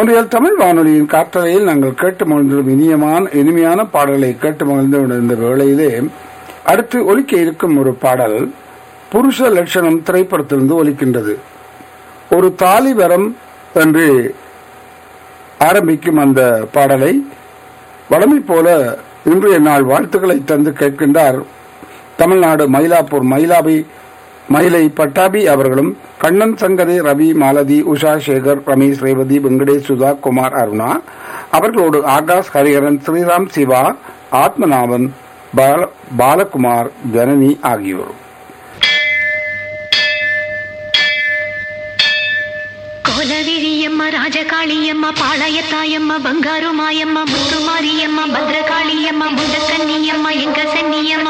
ஒன்றியல் தமிழ் வானொலியின் காற்றலையில் நாங்கள் கேட்டு மகிழ்ந்தும் இனியமான இனிமையான பாடல்களை கேட்டு மகிழ்ந்து இந்த வேளையிலே அடுத்து ஒலிக்க இருக்கும் ஒரு பாடல் புருஷ லட்சணம் திரைப்படத்திலிருந்து ஒலிக்கின்றது ஒரு தாலி வரம் என்று ஆரம்பிக்கும் அந்த பாடலை வளமை போல இன்றைய நாள் வாழ்த்துக்களை தந்து கேட்கின்றார் தமிழ்நாடு மயிலாப்பூர் மயிலாபி மயிலை பட்டாபி அவர்களும் கண்ணன் சங்கரி ரவி மாலதி உஷா சேகர் ரமேஷ் ரேவதி வெங்கடேஷ் சுதா குமார் அருணா அவர்களோடு ஆகாஷ் ஹரிஹரன் ஸ்ரீராம் சிவா ஆத்மநாபன் பால- பாலகுமார் ஜனனி ஆகியோர் கோலவிழியம்மா ராஜகாளியம்மா பாளையத்தாயம்மா பங்காரு மாயம்மா முத்துமாரியம்மா பத்ரகாளியம்மா முண்டக்கன்னியம்மா எங்க சன்னியம்மா